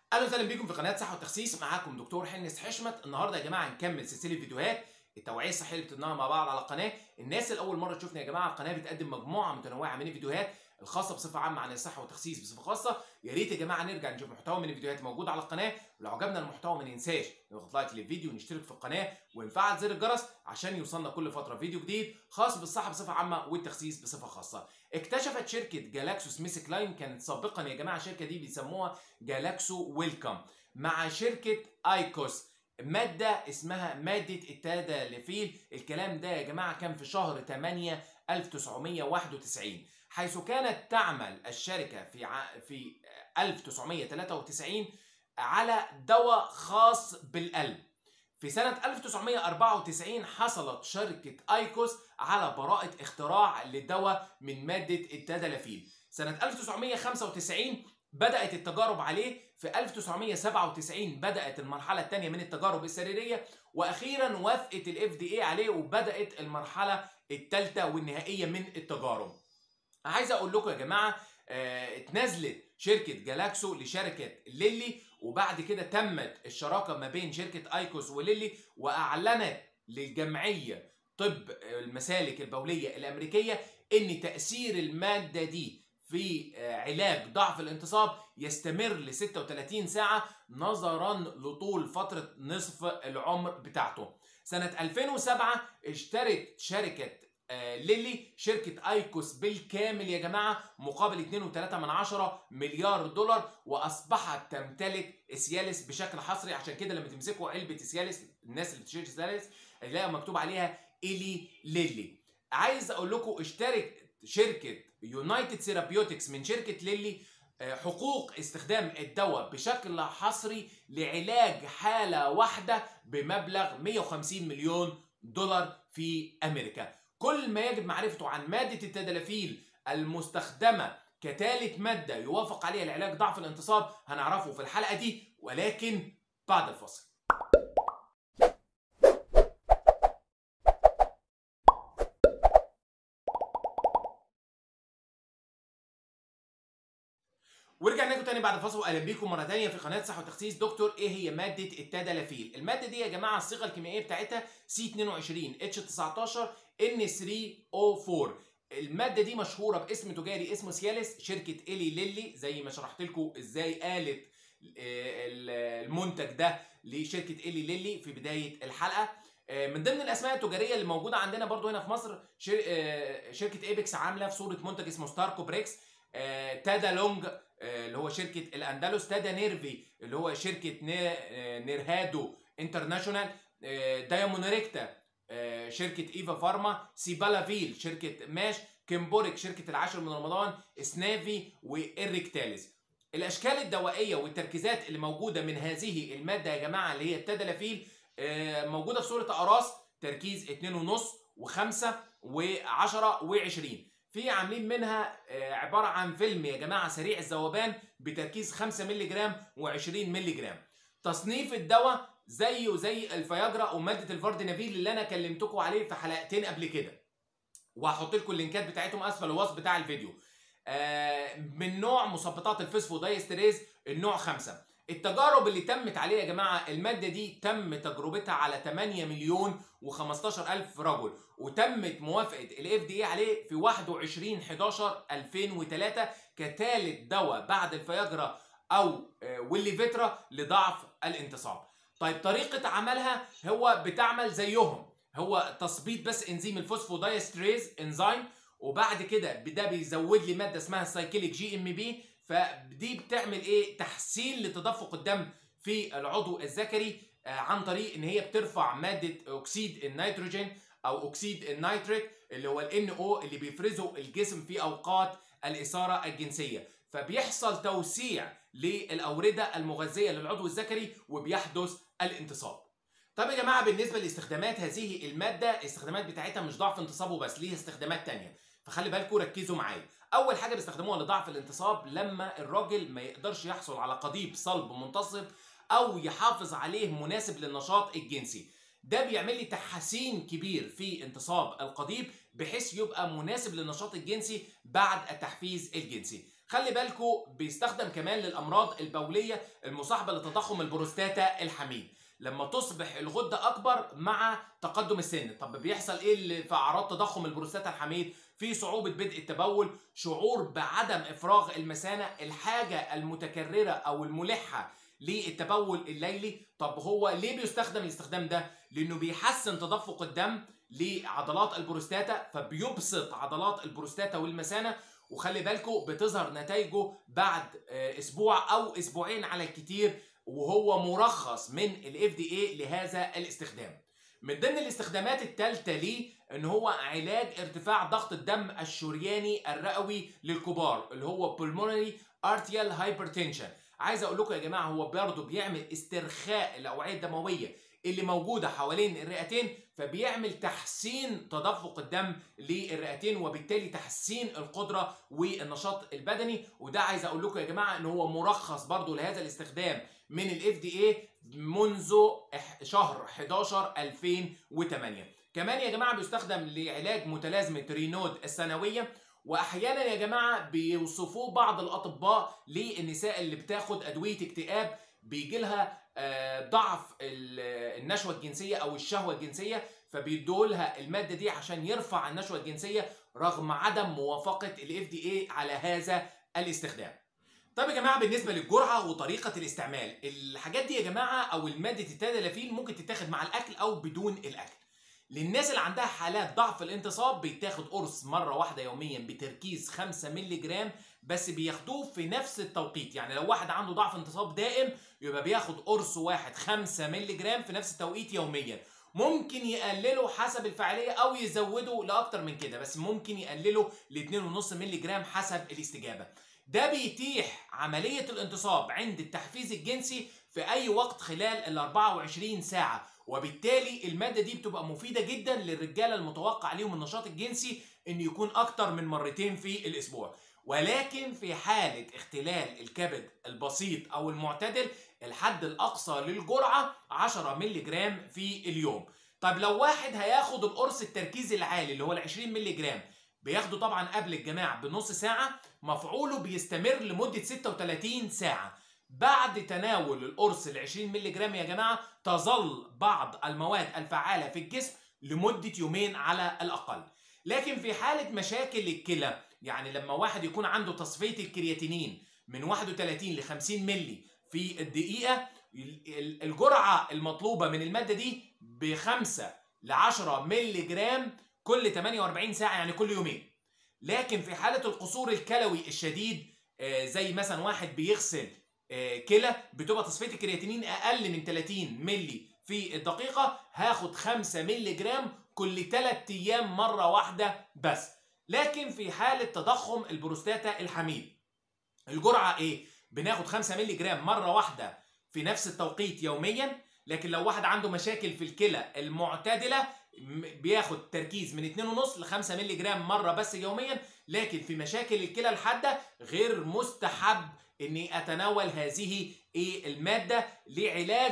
اهلا وسهلا بيكم في قناه صحه وتخسيس معاكم دكتور حنس حشمت النهارده يا جماعه هنكمل سلسله فيديوهات التوعيه الصحيه اللي بتبناها مع بعض على القناه الناس اللي اول مره تشوفنا يا جماعه القناه بتقدم مجموعه متنوعه من الفيديوهات الخاصه بصفه عامه عن الصحه والتخسيس بصفه خاصه يا ريت يا جماعه نرجع نشوف محتوى من الفيديوهات موجود على القناه ولو عجبنا المحتوى ما ننساش نضغط لايك للفيديو ونشترك في القناه ونفعل زر الجرس عشان يوصلنا كل فتره فيديو جديد خاص بالصحه بصفه عامه والتخسيس بصفه خاصه اكتشفت شركه جالاكسو سميث كلاين كانت سابقا يا جماعه الشركه دي بيسموها جالاكسو ويلكم مع شركه ايكوس ماده اسمها ماده التدالفيل الكلام ده يا جماعه كان في شهر 8 1991 حيث كانت تعمل الشركه في ع... في 1993 على دواء خاص بالقلب في سنة 1994 حصلت شركة ايكوس على براءة اختراع لدواء من مادة التدالفيل سنة 1995 بدأت التجارب عليه في 1997 بدأت المرحلة الثانية من التجارب السريرية وأخيرا وافقت الاف دي اي عليه وبدأت المرحلة الثالثة والنهائية من التجارب. عايز أقول لكم يا جماعة اه اتنازلت شركة جالاكسو لشركة ليلي وبعد كده تمت الشراكة ما بين شركة ايكوس وليلي وأعلنت للجمعية طب المسالك البولية الأمريكية إن تأثير المادة دي في علاج ضعف الانتصاب يستمر ل 36 ساعة نظرا لطول فترة نصف العمر بتاعته. سنة 2007 اشترت شركة ليلي شركة ايكوس بالكامل يا جماعة مقابل 2.3 مليار دولار واصبحت تمتلك اسيالس بشكل حصري عشان كده لما تمسكوا علبة اسيالس الناس اللي بتشتري اسيالس هتلاقي مكتوب عليها ايلي ليلي. عايز اقول لكم اشترك شركة يونايتد سيرابيوتكس من شركة ليلي حقوق استخدام الدواء بشكل حصري لعلاج حالة واحدة بمبلغ 150 مليون دولار في أمريكا كل ما يجب معرفته عن مادة التدلافيل المستخدمة كثالث مادة يوافق عليها لعلاج ضعف الانتصاب هنعرفه في الحلقة دي ولكن بعد الفصل ورجعنا لكم تاني بعد الفاصل واهلا بيكم مره تانيه في قناه صحه وتخسيس دكتور ايه هي ماده التدلافيل الماده دي يا جماعه الصيغه الكيميائيه بتاعتها سي 22 اتش 19 ان 3 او 4 الماده دي مشهوره باسم تجاري اسمه سيالس شركه ايلي ليلي زي ما شرحت لكم ازاي قالت المنتج ده لشركه ايلي ليلي في بدايه الحلقه من ضمن الاسماء التجاريه اللي موجوده عندنا برضو هنا في مصر شركه ايبكس عامله في صوره منتج اسمه ستاركو بريكس تادا لونج اللي هو شركه الاندلس تادا نيرفي اللي هو شركه نيرهادو انترناشونال دايمونوريكتا شركه ايفا فارما سيبالافيل شركه ماش كيمبوريك شركه العاشر من رمضان سنافي وإريكتاليس الاشكال الدوائيه والتركيزات اللي موجوده من هذه الماده يا جماعه اللي هي التدلافيل موجوده في صوره اقراص تركيز 2.5 و5 و10 و20 في عاملين منها عبارة عن فيلم يا جماعة سريع الذوبان بتركيز 5 مللي جرام و20 مللي جرام تصنيف الدواء زيه زي الفياجرا ومادة الفاردينافيل اللي أنا كلمتكم عليه في حلقتين قبل كده وهحط لكم اللينكات بتاعتهم أسفل الوصف بتاع الفيديو من نوع مثبطات الفسفودايستريز النوع 5 التجارب اللي تمت عليه يا جماعه الماده دي تم تجربتها على 8 مليون و15 الف رجل وتمت موافقه الاف دي عليه في 21 11 2003 كثالث دواء بعد الفياجرا او والليفيترا لضعف الانتصاب. طيب طريقه عملها هو بتعمل زيهم هو تثبيط بس انزيم الفوسفودايستريز انزيم وبعد كده ده بيزود لي ماده اسمها السايكليك جي ام بي فدي بتعمل ايه تحسين لتدفق الدم في العضو الذكري عن طريق ان هي بترفع ماده اكسيد النيتروجين او اكسيد النيتريك اللي هو الان او اللي بيفرزه الجسم في اوقات الاثاره الجنسيه فبيحصل توسيع للاورده المغذيه للعضو الذكري وبيحدث الانتصاب طب يا جماعه بالنسبه لاستخدامات هذه الماده الاستخدامات بتاعتها مش ضعف انتصاب وبس ليها استخدامات تانية فخلي بالكم ركزوا معايا اول حاجه بيستخدموها لضعف الانتصاب لما الراجل ما يقدرش يحصل على قضيب صلب منتصب او يحافظ عليه مناسب للنشاط الجنسي ده بيعمل لي تحسين كبير في انتصاب القضيب بحيث يبقى مناسب للنشاط الجنسي بعد التحفيز الجنسي خلي بالكو بيستخدم كمان للامراض البوليه المصاحبه لتضخم البروستاتا الحميد لما تصبح الغده اكبر مع تقدم السن طب بيحصل ايه اللي في اعراض تضخم البروستاتا الحميد في صعوبه بدء التبول شعور بعدم افراغ المثانه الحاجه المتكرره او الملحه للتبول الليلي طب هو ليه بيستخدم الاستخدام ده لانه بيحسن تدفق الدم لعضلات البروستاتا فبيبسط عضلات البروستاتا والمثانه وخلي بالكم بتظهر نتائجه بعد اسبوع او اسبوعين على الكتير وهو مرخص من الاف دي اي لهذا الاستخدام من ضمن الاستخدامات الثالثه ليه ان هو علاج ارتفاع ضغط الدم الشرياني الرئوي للكبار اللي هو pulmonary arterial hypertension عايز اقول لكم يا جماعه هو برضه بيعمل استرخاء الاوعيه الدمويه اللي موجوده حوالين الرئتين فبيعمل تحسين تدفق الدم للرئتين وبالتالي تحسين القدره والنشاط البدني وده عايز اقول لكم يا جماعه ان هو مرخص برضه لهذا الاستخدام من الاف دي اي منذ شهر 11 2008 كمان يا جماعه بيستخدم لعلاج متلازمه رينود السنويه واحيانا يا جماعه بيوصفوه بعض الاطباء للنساء اللي بتاخد ادويه اكتئاب بيجي لها ضعف النشوه الجنسيه او الشهوه الجنسيه فبيدوا لها الماده دي عشان يرفع النشوه الجنسيه رغم عدم موافقه الاف دي اي على هذا الاستخدام. طيب يا جماعه بالنسبه للجرعه وطريقه الاستعمال الحاجات دي يا جماعه او الماده التادلافيل ممكن تتاخد مع الاكل او بدون الاكل. للناس اللي عندها حالات ضعف الانتصاب بيتاخد قرص مره واحده يوميا بتركيز 5 مللي جرام بس بياخدوه في نفس التوقيت يعني لو واحد عنده ضعف انتصاب دائم يبقى بياخد قرص واحد 5 مللي جرام في نفس التوقيت يوميا ممكن يقلله حسب الفعاليه او يزوده لاكتر من كده بس ممكن يقلله ل 2.5 مللي جرام حسب الاستجابه ده بيتيح عمليه الانتصاب عند التحفيز الجنسي في اي وقت خلال ال 24 ساعه وبالتالي المادة دي بتبقى مفيدة جدا للرجالة المتوقع عليهم النشاط الجنسي ان يكون اكتر من مرتين في الاسبوع ولكن في حالة اختلال الكبد البسيط او المعتدل الحد الاقصى للجرعة 10 مللي جرام في اليوم طب لو واحد هياخد القرص التركيز العالي اللي هو ال 20 مللي جرام بياخده طبعا قبل الجماع بنص ساعة مفعوله بيستمر لمدة 36 ساعة بعد تناول القرص ال 20 مللي جرام يا جماعه تظل بعض المواد الفعاله في الجسم لمده يومين على الاقل. لكن في حاله مشاكل الكلى يعني لما واحد يكون عنده تصفيه الكرياتينين من 31 ل 50 مللي في الدقيقه الجرعه المطلوبه من الماده دي ب 5 ل 10 مللي جرام كل 48 ساعه يعني كل يومين. لكن في حاله القصور الكلوي الشديد زي مثلا واحد بيغسل كلى بتبقى تصفيه الكرياتينين اقل من 30 مللي في الدقيقه هاخد 5 مللي جرام كل 3 ايام مره واحده بس لكن في حاله تضخم البروستاتا الحميد الجرعه ايه بناخد 5 مللي جرام مره واحده في نفس التوقيت يوميا لكن لو واحد عنده مشاكل في الكلى المعتدله بياخد تركيز من 2.5 ل 5 مللي جرام مره بس يوميا لكن في مشاكل الكلى الحاده غير مستحب اني اتناول هذه ايه الماده لعلاج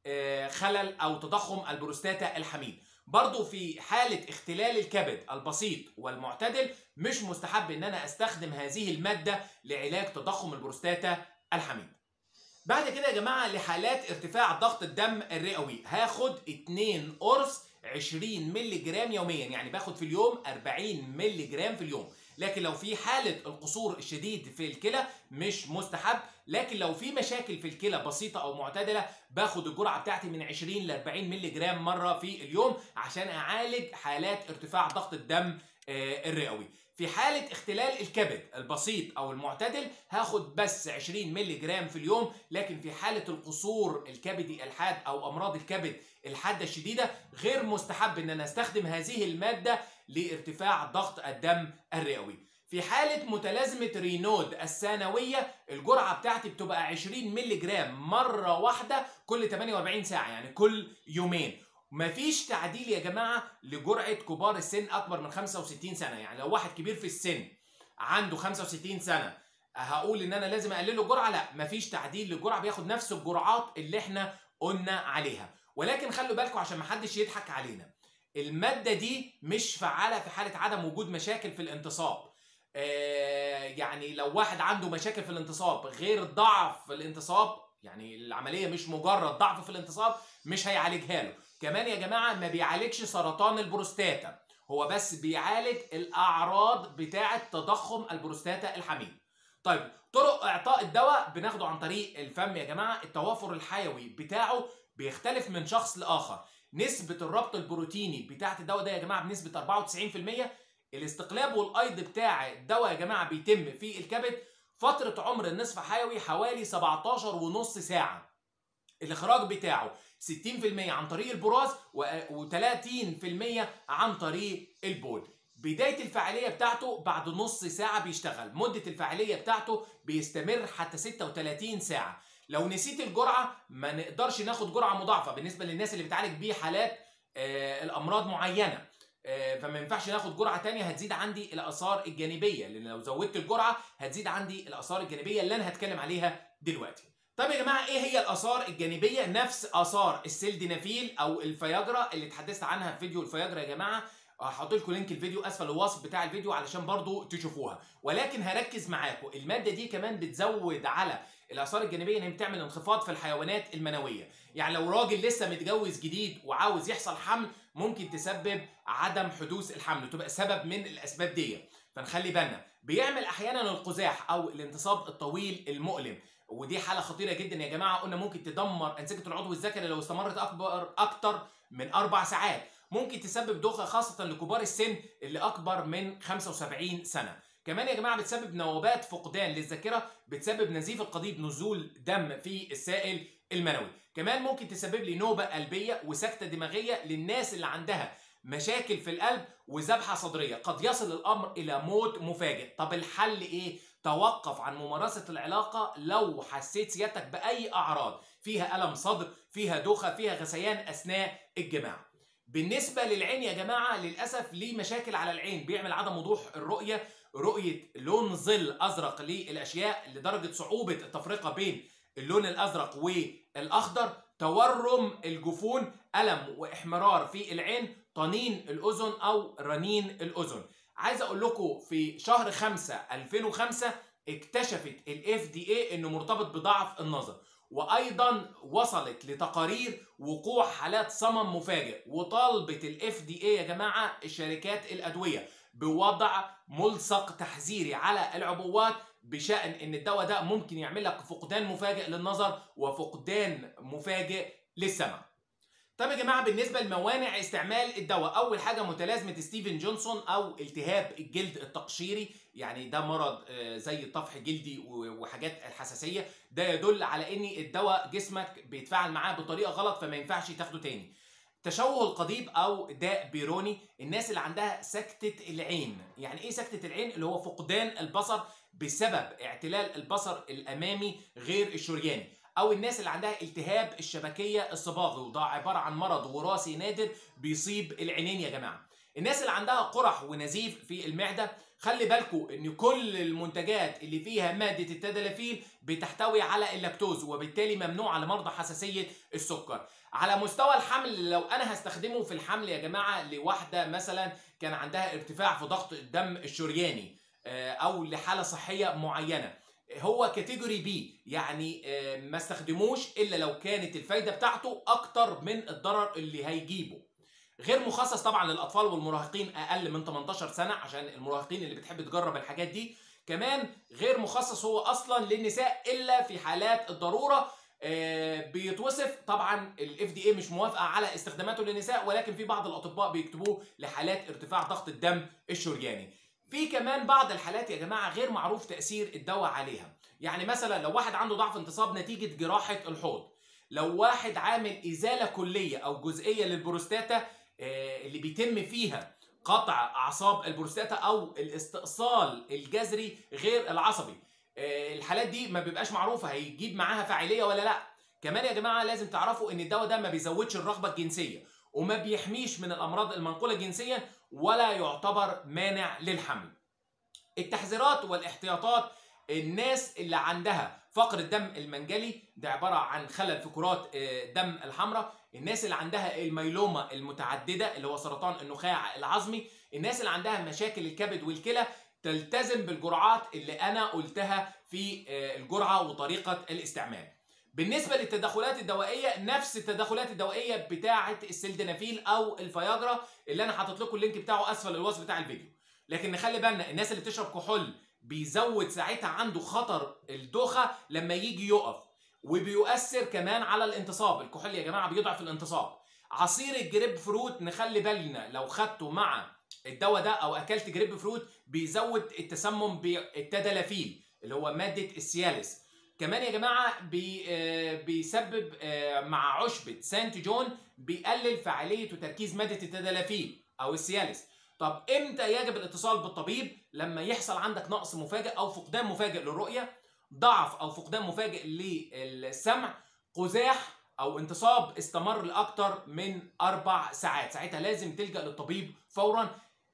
خلل او تضخم البروستاتا الحميد برضو في حالة اختلال الكبد البسيط والمعتدل مش مستحب ان انا استخدم هذه المادة لعلاج تضخم البروستاتا الحميد بعد كده يا جماعة لحالات ارتفاع ضغط الدم الرئوي هاخد 2 قرص 20 مللي جرام يوميا يعني باخد في اليوم 40 مللي جرام في اليوم لكن لو في حالة القصور الشديد في الكلى مش مستحب لكن لو في مشاكل في الكلى بسيطة أو معتدلة باخد الجرعة بتاعتي من 20 ل 40 مللي جرام مرة في اليوم عشان أعالج حالات ارتفاع ضغط الدم الرئوي في حالة اختلال الكبد البسيط أو المعتدل هاخد بس 20 مللي جرام في اليوم لكن في حالة القصور الكبدي الحاد أو أمراض الكبد الحادة الشديدة غير مستحب إن أنا أستخدم هذه المادة لارتفاع ضغط الدم الرئوي في حالة متلازمة رينود الثانوية الجرعة بتاعتي بتبقى 20 مللي جرام مرة واحدة كل 48 ساعة يعني كل يومين مفيش تعديل يا جماعة لجرعة كبار السن أكبر من 65 سنة يعني لو واحد كبير في السن عنده 65 سنة هقول ان انا لازم اقلله الجرعه لا مفيش تعديل للجرعه بياخد نفس الجرعات اللي احنا قلنا عليها ولكن خلوا بالكم عشان محدش يضحك علينا الماده دي مش فعاله في حاله عدم وجود مشاكل في الانتصاب آه، يعني لو واحد عنده مشاكل في الانتصاب غير ضعف في الانتصاب يعني العمليه مش مجرد ضعف في الانتصاب مش هيعالجها له كمان يا جماعه ما بيعالجش سرطان البروستاتا هو بس بيعالج الاعراض بتاعه تضخم البروستاتا الحميد طيب طرق اعطاء الدواء بناخده عن طريق الفم يا جماعه التوافر الحيوي بتاعه بيختلف من شخص لاخر نسبه الربط البروتيني بتاعه الدواء ده يا جماعه بنسبه 94% الاستقلاب والايض بتاع الدواء يا جماعه بيتم في الكبد فتره عمر النصف حيوي حوالي 17 ونص ساعه الاخراج بتاعه 60% عن طريق البراز و30% عن طريق البول بداية الفعالية بتاعته بعد نص ساعة بيشتغل مدة الفعالية بتاعته بيستمر حتى 36 ساعة لو نسيت الجرعة ما نقدرش ناخد جرعة مضاعفة بالنسبة للناس اللي بتعالج بيه حالات آه الأمراض معينة آه فما ينفعش ناخد جرعة تانية هتزيد عندي الآثار الجانبية لأن لو زودت الجرعة هتزيد عندي الآثار الجانبية اللي أنا هتكلم عليها دلوقتي طب يا جماعه ايه هي الاثار الجانبيه نفس اثار السيلدينافيل او الفياجرا اللي اتحدثت عنها في فيديو الفياجرا يا جماعه هحط لكم لينك الفيديو اسفل الوصف بتاع الفيديو علشان برضو تشوفوها ولكن هركز معاكم الماده دي كمان بتزود على الاثار الجانبيه ان هي بتعمل انخفاض في الحيوانات المنويه يعني لو راجل لسه متجوز جديد وعاوز يحصل حمل ممكن تسبب عدم حدوث الحمل وتبقى سبب من الاسباب دي فنخلي بالنا بيعمل احيانا القزاح او الانتصاب الطويل المؤلم ودي حاله خطيره جدا يا جماعه قلنا ممكن تدمر انسجه العضو الذكري لو استمرت اكبر اكتر من اربع ساعات ممكن تسبب دوخه خاصه لكبار السن اللي اكبر من 75 سنه كمان يا جماعه بتسبب نوبات فقدان للذاكره بتسبب نزيف القضيب نزول دم في السائل المنوي كمان ممكن تسبب لي نوبه قلبيه وسكته دماغيه للناس اللي عندها مشاكل في القلب وذبحه صدريه قد يصل الامر الى موت مفاجئ طب الحل ايه توقف عن ممارسه العلاقه لو حسيت سيادتك باي اعراض فيها الم صدر فيها دوخه فيها غثيان اثناء الجماع بالنسبه للعين يا جماعه للاسف ليه مشاكل على العين بيعمل عدم وضوح الرؤيه رؤيه لون ظل ازرق للاشياء لدرجه صعوبه التفرقه بين اللون الازرق والاخضر تورم الجفون الم واحمرار في العين طنين الاذن او رنين الاذن عايز اقول لكم في شهر 5 2005 اكتشفت الاف دي اي انه مرتبط بضعف النظر وايضا وصلت لتقارير وقوع حالات صمم مفاجئ وطالبت الاف دي اي يا جماعه شركات الادويه بوضع ملصق تحذيري على العبوات بشان ان الدواء ده ممكن يعمل لك فقدان مفاجئ للنظر وفقدان مفاجئ للسمع طب يا جماعه بالنسبه لموانع استعمال الدواء اول حاجه متلازمه ستيفن جونسون او التهاب الجلد التقشيري يعني ده مرض زي طفح جلدي وحاجات الحساسيه ده يدل على ان الدواء جسمك بيتفاعل معاه بطريقه غلط فما ينفعش تاخده تاني تشوه القضيب او داء بيروني الناس اللي عندها سكته العين يعني ايه سكته العين اللي هو فقدان البصر بسبب اعتلال البصر الامامي غير الشرياني او الناس اللي عندها التهاب الشبكيه الصباغي وده عباره عن مرض وراثي نادر بيصيب العينين يا جماعه الناس اللي عندها قرح ونزيف في المعده خلي بالكم ان كل المنتجات اللي فيها ماده التدلافيل بتحتوي على اللاكتوز وبالتالي ممنوعه لمرضى حساسيه السكر على مستوى الحمل لو انا هستخدمه في الحمل يا جماعه لواحده مثلا كان عندها ارتفاع في ضغط الدم الشرياني او لحاله صحيه معينه هو كاتيجوري بي يعني ما استخدموش الا لو كانت الفايده بتاعته اكتر من الضرر اللي هيجيبه غير مخصص طبعا للاطفال والمراهقين اقل من 18 سنه عشان المراهقين اللي بتحب تجرب الحاجات دي كمان غير مخصص هو اصلا للنساء الا في حالات الضروره بيتوصف طبعا الاف دي اي مش موافقه على استخداماته للنساء ولكن في بعض الاطباء بيكتبوه لحالات ارتفاع ضغط الدم الشرياني في كمان بعض الحالات يا جماعه غير معروف تاثير الدواء عليها يعني مثلا لو واحد عنده ضعف انتصاب نتيجه جراحه الحوض لو واحد عامل ازاله كليه او جزئيه للبروستاتا اللي بيتم فيها قطع اعصاب البروستاتا او الاستئصال الجذري غير العصبي الحالات دي ما بيبقاش معروفه هيجيب معاها فاعليه ولا لا كمان يا جماعه لازم تعرفوا ان الدواء ده ما بيزودش الرغبه الجنسيه وما بيحميش من الامراض المنقوله جنسيا ولا يعتبر مانع للحمل التحذيرات والاحتياطات الناس اللي عندها فقر الدم المنجلي ده عبارة عن خلل في كرات الدم الحمراء الناس اللي عندها الميلوما المتعددة اللي هو سرطان النخاع العظمي الناس اللي عندها مشاكل الكبد والكلى تلتزم بالجرعات اللي انا قلتها في آه، الجرعه وطريقه الاستعمال بالنسبه للتدخلات الدوائيه نفس التدخلات الدوائيه بتاعه السلدنافيل او الفياجرا اللي انا حاطط لكم اللينك بتاعه اسفل الوصف بتاع الفيديو لكن نخلي بالنا الناس اللي بتشرب كحول بيزود ساعتها عنده خطر الدوخه لما يجي يقف وبيؤثر كمان على الانتصاب الكحول يا جماعه بيضعف الانتصاب عصير الجريب فروت نخلي بالنا لو خدته مع الدواء ده او اكلت جريب فروت بيزود التسمم بالتدلافيل اللي هو ماده السيالس كمان يا جماعه بي آه، بيسبب آه، مع عشبه سانت جون بيقلل فعاليه وتركيز ماده التدلافيل او السيالس طب امتى يجب الاتصال بالطبيب لما يحصل عندك نقص مفاجئ او فقدان مفاجئ للرؤيه ضعف او فقدان مفاجئ للسمع قزاح او انتصاب استمر لاكثر من اربع ساعات ساعتها لازم تلجا للطبيب فورا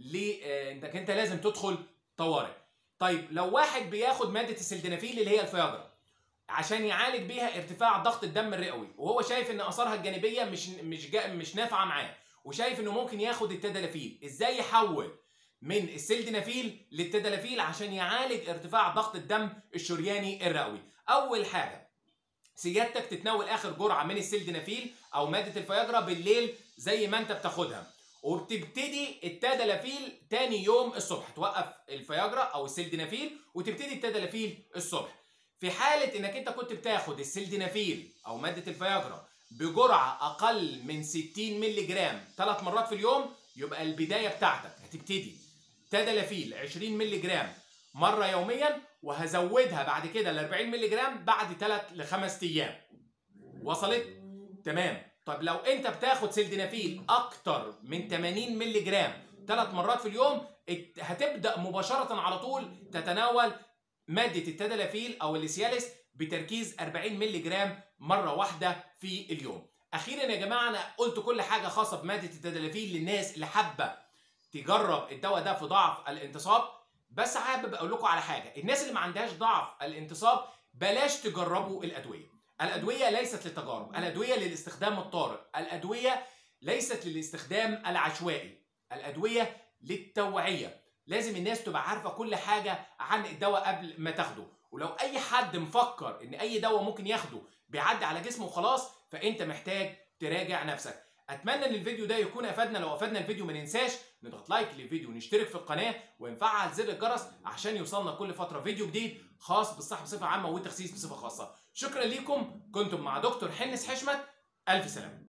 لانك انت لازم تدخل طوارئ طيب لو واحد بياخد ماده السلدنافيل اللي هي الفياجرا عشان يعالج بيها ارتفاع ضغط الدم الرئوي وهو شايف ان اثارها الجانبيه مش مش جا مش نافعه معاه وشايف انه ممكن ياخد التدلافيل ازاي يحول من السلدنافيل للتدلافيل عشان يعالج ارتفاع ضغط الدم الشرياني الرئوي اول حاجه سيادتك تتناول اخر جرعه من السلدنافيل او ماده الفياجرا بالليل زي ما انت بتاخدها وبتبتدي التدلافيل تاني يوم الصبح توقف الفياجرا او السلدنافيل وتبتدي التدلافيل الصبح في حاله انك انت كنت بتاخد السلدنافيل او ماده الفياجرا بجرعه اقل من 60 مللي جرام ثلاث مرات في اليوم يبقى البدايه بتاعتك هتبتدي تدلافيل 20 مللي جرام مره يوميا وهزودها بعد كده ل 40 مللي جرام بعد 3 ل 5 ايام وصلت تمام طب لو انت بتاخد سلدنافيل اكتر من 80 مللي جرام ثلاث مرات في اليوم ات- هتبدا مباشره على طول تتناول ماده التدلافيل او السيالس بتركيز 40 مللي جرام مره واحده في اليوم اخيرا يا جماعه انا قلت كل حاجه خاصه بماده التدلافيل للناس اللي حابه تجرب الدواء ده في ضعف الانتصاب بس حابب اقول لكم على حاجه الناس اللي ما عندهاش ضعف الانتصاب بلاش تجربوا الادويه الادويه ليست للتجارب الادويه للاستخدام الطارئ الادويه ليست للاستخدام العشوائي الادويه للتوعيه لازم الناس تبقى عارفه كل حاجه عن الدواء قبل ما تاخده ولو اي حد مفكر ان اي دواء ممكن ياخده بيعدي على جسمه وخلاص فانت محتاج تراجع نفسك اتمنى ان الفيديو ده يكون افادنا لو افادنا الفيديو ما ننساش نضغط لايك للفيديو ونشترك في القناه ونفعل زر الجرس عشان يوصلنا كل فتره فيديو جديد خاص بالصحه بصفه عامه والتخسيس بصفه خاصه شكرا ليكم كنتم مع دكتور حنس حشمت الف سلامه